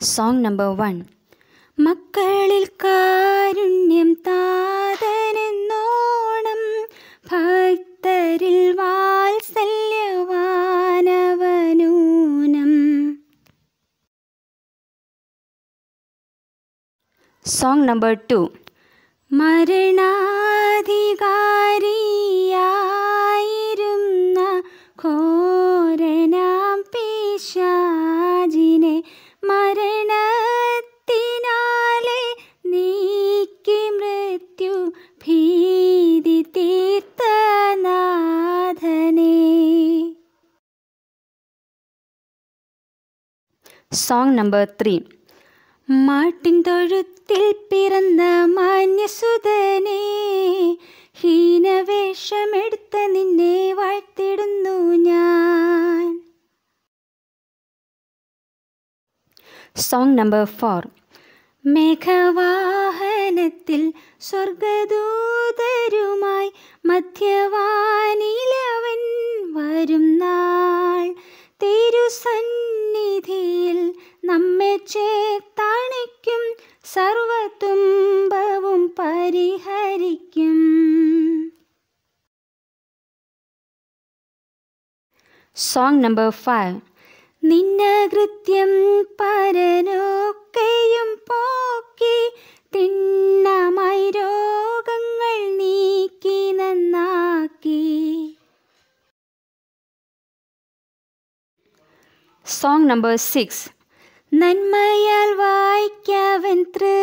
song number one മക്കളിൽ കാരുണ്യം താതനെന്നോണം ഭക്തരിൽ വാത്സല്യവാനവനൂനം സോങ് നമ്പർ ടു മരണാധികാരിയായിരുന്ന ഘോരനാം പിശാചിനെ മരണത്തിനാലെ നീക്കി മൃത്യു ഭീതി തീർത്ത നാഥനേ സോങ് നമ്പർ ത്രീ മാട്ടിൻ തൊഴുത്തിൽ പിറന്ന മാന്യസുതനെ ഹീനവേഷമെടുത്ത നിന്നെ വാഴ്ത്തിടുന്നു ഞാൻ സോങ് നമ്പർ ഫോർ മേഘവാഹനത്തിൽ സ്വർഗദൂതരുമായി മധ്യവാനിലവൻ വരും നാൾ തിരുസന്നിധിയിൽ നമ്മെ ചേത്തണിക്കും സർവതുമ്പവും പരിഹരിക്കും സോങ് നമ്പർ ഫൈവ് നിന്നകൃത്യം പരനൊക്കെയും പോക്കി തിണ്ണമായി രോഗങ്ങൾ നീക്കി നന്നാക്കി സോങ് നമ്പർ സിക്സ് നന്മയാൽ വായിക്കവൻ തൃ